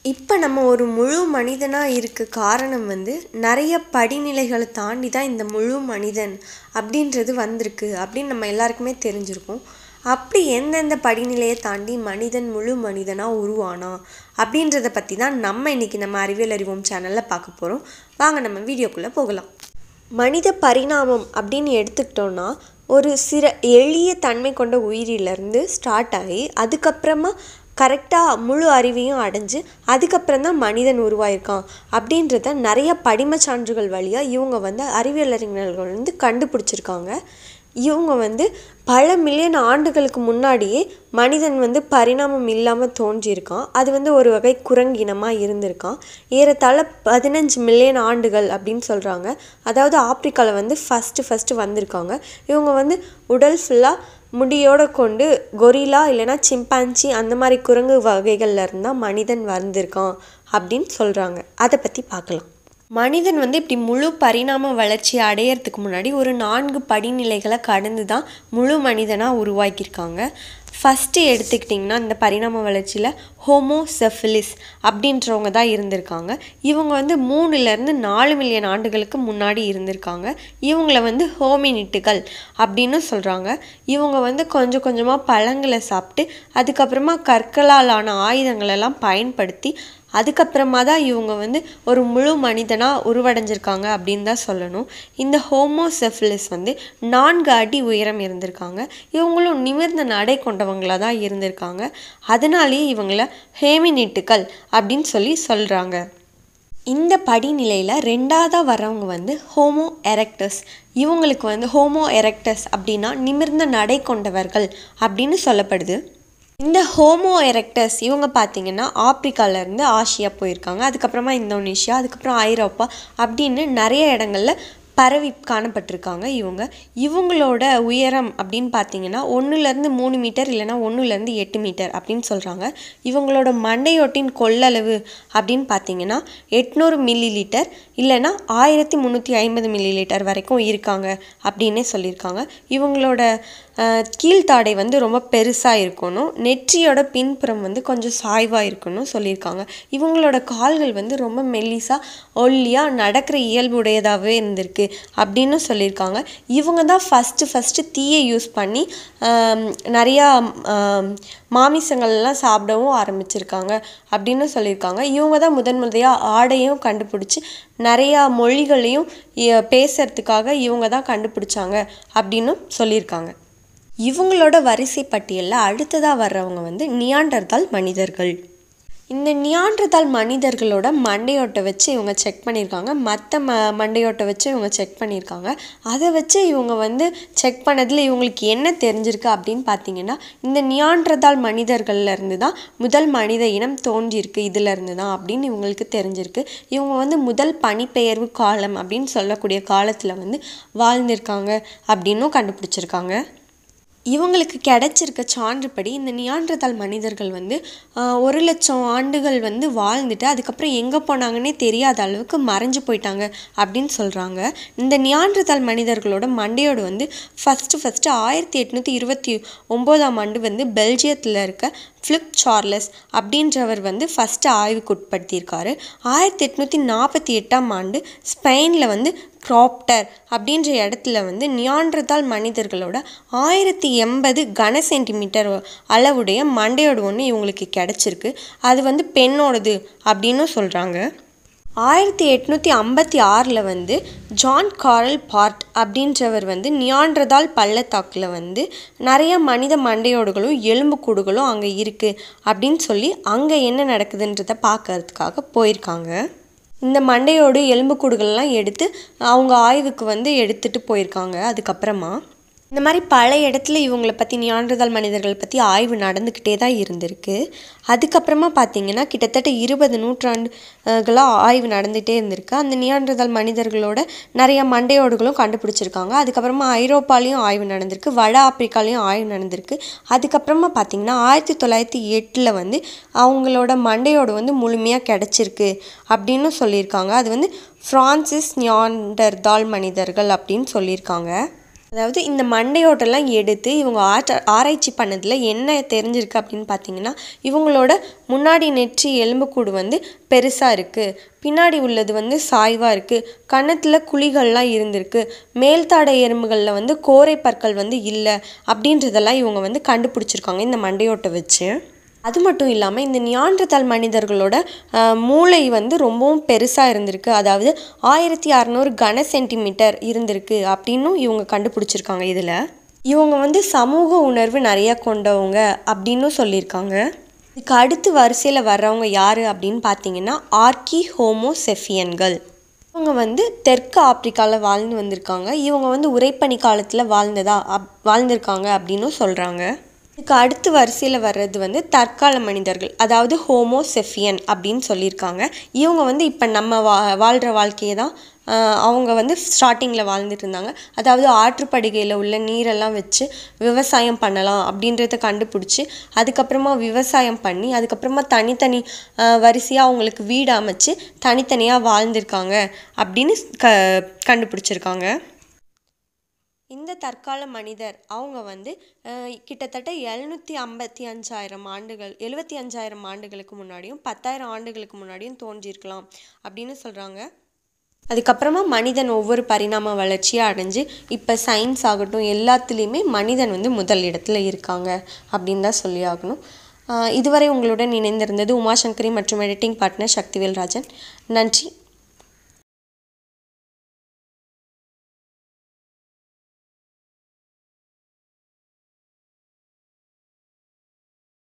இப்போ நம்ம ஒரு முழு மனிதனாக இருக்க காரணம் வந்து நிறைய படிநிலைகளை தாண்டி தான் இந்த முழு மனிதன் அப்படின்றது வந்திருக்கு அப்படின்னு நம்ம எல்லாருக்குமே தெரிஞ்சிருக்கும் அப்படி எந்தெந்த படிநிலையை தாண்டி மனிதன் முழு மனிதனாக உருவானா அப்படின்றத பற்றி தான் நம்ம இன்றைக்கி நம்ம அறிவியல் அறிவோம் சேனலில் பார்க்க போகிறோம் வாங்க நம்ம வீடியோக்குள்ளே போகலாம் மனித பரிணாமம் அப்படின்னு எடுத்துக்கிட்டோன்னா ஒரு சிற எளிய தன்மை கொண்ட உயிரிலேருந்து ஸ்டார்ட் ஆகி அதுக்கப்புறமா கரெக்டாக முழு அறிவையும் அடைஞ்சு அதுக்கப்புறம் தான் மனிதன் உருவாயிருக்கான் அப்படின்றத நிறைய படிம சான்றுகள் வழியாக இவங்க வந்து அறிவியல் அறிஞர்கள் வந்து கண்டுபிடிச்சிருக்காங்க இவங்க வந்து பல மில்லியன் ஆண்டுகளுக்கு முன்னாடியே மனிதன் வந்து பரிணாமம் இல்லாமல் தோன்றியிருக்கான் அது வந்து ஒரு வகை குரங்கினமாக இருந்திருக்கான் ஏறத்தாழ பதினஞ்சு மில்லியன் ஆண்டுகள் அப்படின்னு சொல்கிறாங்க அதாவது ஆப்பிரிக்காவில் வந்து ஃபஸ்ட்டு ஃபஸ்ட்டு வந்திருக்காங்க இவங்க வந்து உடல் ஃபுல்லாக முடியோட கொண்டு கொரிலா இல்லைன்னா சிம்பான்சி அந்த மாதிரி குரங்கு வகைகள்ல இருந்தால் மனிதன் வந்திருக்கான் அப்படின்னு சொல்கிறாங்க அதை பற்றி பார்க்கலாம் மனிதன் வந்து இப்படி முழு பரிணாம வளர்ச்சி அடையறதுக்கு முன்னாடி ஒரு நான்கு படிநிலைகளை கடந்து தான் முழு மனிதனாக உருவாக்கியிருக்காங்க ஃபஸ்ட்டு எடுத்துக்கிட்டிங்கன்னா இந்த பரிணாம வளர்ச்சியில் ஹோமோசெஃபிலிஸ் அப்படின்றவங்க தான் இருந்திருக்காங்க இவங்க வந்து மூணுலேருந்து நாலு மில்லியன் ஆண்டுகளுக்கு முன்னாடி இருந்திருக்காங்க இவங்கள வந்து ஹோமினிட்டுகள் அப்படின்னு சொல்கிறாங்க இவங்க வந்து கொஞ்சம் கொஞ்சமாக பழங்களை சாப்பிட்டு அதுக்கப்புறமா கற்களால் ஆன ஆயுதங்களெல்லாம் பயன்படுத்தி அதுக்கப்புறமா தான் இவங்க வந்து ஒரு முழு மனிதனாக உருவடைஞ்சிருக்காங்க அப்படின்னு தான் சொல்லணும் இந்த ஹோமோசெஃபிலிஸ் வந்து நான்கு அடி உயரம் இருந்திருக்காங்க இவங்களும் நிமிர்ந்த நடை கொண்டவங்களாக தான் இருந்திருக்காங்க அதனாலேயே இவங்கள ஹேமினிட்டுகள் அப்படின்னு சொல்லி சொல்கிறாங்க இந்த படிநிலையில் ரெண்டாவதாக வரவங்க வந்து ஹோமோ எரெக்டஸ் இவங்களுக்கு வந்து ஹோமோ எரெக்டஸ் அப்படின்னா நிமிர்ந்த நடை கொண்டவர்கள் அப்படின்னு சொல்லப்படுது இந்த ஹோமோ எரெக்டஸ் இவங்க பார்த்தீங்கன்னா ஆப்பிரிக்காலேருந்து ஆசியா போயிருக்காங்க அதுக்கப்புறமா இந்தோனேஷியா அதுக்கப்புறம் ஐரோப்பா அப்படின்னு நிறைய இடங்கள்ல பரவி காணப்பட்டிருக்காங்க இவங்க இவங்களோட உயரம் அப்படின்னு பார்த்தீங்கன்னா ஒன்றுலேருந்து மூணு மீட்டர் இல்லைன்னா ஒன்றுலேருந்து எட்டு மீட்டர் அப்படின்னு சொல்கிறாங்க இவங்களோட மண்டையோட்டின் கொள்ளளவு அப்படின்னு பார்த்தீங்கன்னா எட்நூறு மில்லி லிட்டர் இல்லைன்னா ஆயிரத்தி முந்நூற்றி ஐம்பது மில்லி லிட்டர் வரைக்கும் இருக்காங்க அப்படின்னே சொல்லியிருக்காங்க இவங்களோட கீழ்த்தாடை வந்து ரொம்ப பெருசாக இருக்கணும் நெற்றியோட பின்புறம் வந்து கொஞ்சம் சாய்வாக இருக்கணும் சொல்லியிருக்காங்க இவங்களோட கால்கள் வந்து ரொம்ப மெல்லிசாக ஒல்லியாக நடக்கிற இயல்புடையதாகவே இருந்திருக்கு அப்படின்னு சொல்லியிருக்காங்க இவங்க தான் ஃபஸ்ட்டு ஃபஸ்ட்டு தீயை யூஸ் பண்ணி நிறையா மாமிசங்கள்லாம் சாப்பிடவும் ஆரம்பிச்சிருக்காங்க அப்படின்னு சொல்லியிருக்காங்க இவங்க தான் முதன் முறையாக ஆடையும் கண்டுபிடிச்சி நிறையா மொழிகளையும் பேசுறதுக்காக இவங்க தான் கண்டுபிடிச்சாங்க அப்படின்னு சொல்லியிருக்காங்க இவங்களோட வரிசை பட்டியலில் அடுத்ததாக வர்றவங்க வந்து நியாண்டர்தால் மனிதர்கள் இந்த நியாண்டர்தால் மனிதர்களோட மண்டையோட்டை வச்சு இவங்க செக் பண்ணியிருக்காங்க மற்ற ம மண்டையோட்டை வச்சு இவங்க செக் பண்ணியிருக்காங்க அதை வச்சு இவங்க வந்து செக் பண்ணதில் இவங்களுக்கு என்ன தெரிஞ்சிருக்கு அப்படின்னு பார்த்தீங்கன்னா இந்த நியாண்டர்தால் மனிதர்கள்லேருந்து தான் முதல் மனித இனம் தோன்றியிருக்கு இதிலேருந்து தான் அப்படின்னு இவங்களுக்கு தெரிஞ்சிருக்கு இவங்க வந்து முதல் பனிப்பெயர்வு காலம் அப்படின்னு சொல்லக்கூடிய காலத்தில் வந்து வாழ்ந்திருக்காங்க அப்படின்னும் கண்டுபிடிச்சிருக்காங்க இவங்களுக்கு கிடைச்சிருக்க சான்றுப்படி இந்த நியாண்டர்தால் மனிதர்கள் வந்து ஒரு லட்சம் ஆண்டுகள் வந்து வாழ்ந்துட்டு அதுக்கப்புறம் எங்கே போனாங்கன்னே தெரியாத அளவுக்கு மறைஞ்சு போயிட்டாங்க அப்படின்னு சொல்கிறாங்க இந்த நியாண்டர்தால் மனிதர்களோட மண்டையோடு வந்து ஃபஸ்ட்டு ஃபஸ்ட்டு ஆயிரத்தி எட்நூற்றி இருபத்தி ஒம்போதாம் ஆண்டு வந்து பெல்ஜியத்தில் இருக்க ஃப்ளிப் சார்லஸ் அப்படின்றவர் வந்து ஃபஸ்ட்டு ஆய்வுக்கு உட்படுத்தியிருக்காரு ஆயிரத்தி எட்நூற்றி நாற்பத்தி எட்டாம் ஆண்டு ஸ்பெயினில் வந்து கிராப்டர் அப்படின்ற இடத்துல வந்து நியாண்டர்தால் மனிதர்களோட ஆயிரத்தி எண்பது கன சென்டிமீட்டர் அளவுடைய மண்டையோடு ஒன்று இவங்களுக்கு கிடச்சிருக்கு அது வந்து பெண்ணோடது அப்படின்னும் சொல்கிறாங்க ஆயிரத்தி எட்நூற்றி ஐம்பத்தி ஆறில் வந்து ஜான் காரல் பார்ட் அப்படின்றவர் வந்து நியாண்டர்தால் பள்ளத்தாக்கில் வந்து நிறைய மனித மண்டையோடுகளும் எலும்புக்கூடுகளும் அங்கே இருக்குது அப்படின்னு சொல்லி அங்கே என்ன நடக்குதுன்றதை பார்க்கறதுக்காக போயிருக்காங்க இந்த மண்டையோடு எலும்புக்கூடுகள்லாம் எடுத்து அவங்க ஆய்வுக்கு வந்து எடுத்துகிட்டு போயிருக்காங்க அதுக்கப்புறமா இந்த மாதிரி பல இடத்துல இவங்களை பற்றி நியாண்டர்தால் மனிதர்கள் பற்றி ஆய்வு நடந்துக்கிட்டே தான் இருந்திருக்கு அதுக்கப்புறமா பார்த்தீங்கன்னா கிட்டத்தட்ட இருபது நூற்றாண்டுகளாக ஆய்வு நடந்துகிட்டே இருந்திருக்கு அந்த நியாண்டர்தால் மனிதர்களோட நிறைய மண்டையோடுகளும் கண்டுபிடிச்சிருக்காங்க அதுக்கப்புறமா ஐரோப்பாலையும் ஆய்வு நடந்திருக்கு வட ஆப்பிரிக்காலையும் ஆய்வு நடந்திருக்கு அதுக்கப்புறமா பார்த்தீங்கன்னா ஆயிரத்தி தொள்ளாயிரத்தி எட்டில் வந்து அவங்களோட மண்டையோடு வந்து முழுமையாக கிடச்சிருக்கு அப்படின்னு சொல்லியிருக்காங்க அது வந்து ஃப்ரான்சிஸ் நியாண்டர்தால் மனிதர்கள் அப்படின்னு சொல்லியிருக்காங்க அதாவது இந்த மண்டையோட்டெல்லாம் எடுத்து இவங்க ஆற்ற ஆராய்ச்சி பண்ணதில் என்ன தெரிஞ்சிருக்கு அப்படின்னு பார்த்தீங்கன்னா இவங்களோட முன்னாடி நெற்றி எலும்புக்கூடு வந்து பெருசாக இருக்குது பின்னாடி உள்ளது வந்து சாய்வாக இருக்குது கன்னத்தில் குழிகள்லாம் இருந்திருக்கு மேல்தாடை எறும்புகளில் வந்து கோரை பற்கள் வந்து இல்லை அப்படின்றதெல்லாம் இவங்க வந்து கண்டுபிடிச்சிருக்காங்க இந்த மண்டையோட்டை வச்சு அது மட்டும் இல்லாமல் இந்த நியாண்டர்தால் மனிதர்களோட அஹ், மூளை வந்து ரொம்பவும் பெருசாக இருந்திருக்கு அதாவது ஆயிரத்தி அறநூறு கன சென்டிமீட்டர் இருந்திருக்கு அப்படின்னும் இவங்க கண்டுபிடிச்சிருக்காங்க இதில் இவங்க வந்து சமூக உணர்வு நிறைய கொண்டவங்க அப்படின்னும் சொல்லியிருக்காங்க இதுக்கு அடுத்து வரிசையில் வர்றவங்க யார் அப்படின்னு பார்த்தீங்கன்னா ஆர்கி ஹோமோசெஃபியன்கள் இவங்க வந்து தெற்கு ஆப்பிரிக்காவில் வாழ்ந்து வந்திருக்காங்க இவங்க வந்து உறைபனி காலத்தில் வாழ்ந்ததா அப் வாழ்ந்திருக்காங்க அப்படின்னும் சொல்கிறாங்க இதுக்கு அடுத்து வரிசையில் வர்றது வந்து தற்கால மனிதர்கள் அதாவது ஹோமோசெஃபியன் அப்படின்னு சொல்லியிருக்காங்க இவங்க வந்து இப்போ நம்ம வா வாழ்கிற வாழ்க்கையை தான் ஆஹ், அவங்க வந்து ஸ்டார்டிங்கில் வாழ்ந்துட்டு இருந்தாங்க அதாவது ஆற்றுப்படுகையில் உள்ள நீரெல்லாம் வச்சு விவசாயம் பண்ணலாம் அப்படின்றத கண்டுபிடிச்சி அதுக்கப்புறமா விவசாயம் பண்ணி அதுக்கப்புறமா தனித்தனி வரிசையாக அவங்களுக்கு வீடு அமைச்சு தனித்தனியாக வாழ்ந்திருக்காங்க அப்படின்னு க கண்டுபிடிச்சிருக்காங்க இந்த தற்கால மனிதர் அவங்க வந்து அஹ், கிட்டத்தட்ட எழுநூற்றி ஐம்பத்தி அஞ்சாயிரம் ஆண்டுகள் எழுபத்தி அஞ்சாயிரம் ஆண்டுகளுக்கு முன்னாடியும் பத்தாயிரம் ஆண்டுகளுக்கு முன்னாடியும் தோன்றியிருக்கலாம் அப்படின்னு சொல்கிறாங்க அதுக்கப்புறமா மனிதன் ஒவ்வொரு பரிணாம வளர்ச்சியை அடைஞ்சு இப்போ சயின்ஸ் ஆகட்டும் எல்லாத்துலேயுமே மனிதன் வந்து முதல் இடத்துல இருக்காங்க அப்படின்னு தான் சொல்லி ஆகணும் ஆஹ் இதுவரை உங்களுடன் இணைந்திருந்தது உமாசங்கரி மற்றும் எடிட்டிங் பார்ட்னர் சக்திவேல் ராஜன் நன்றி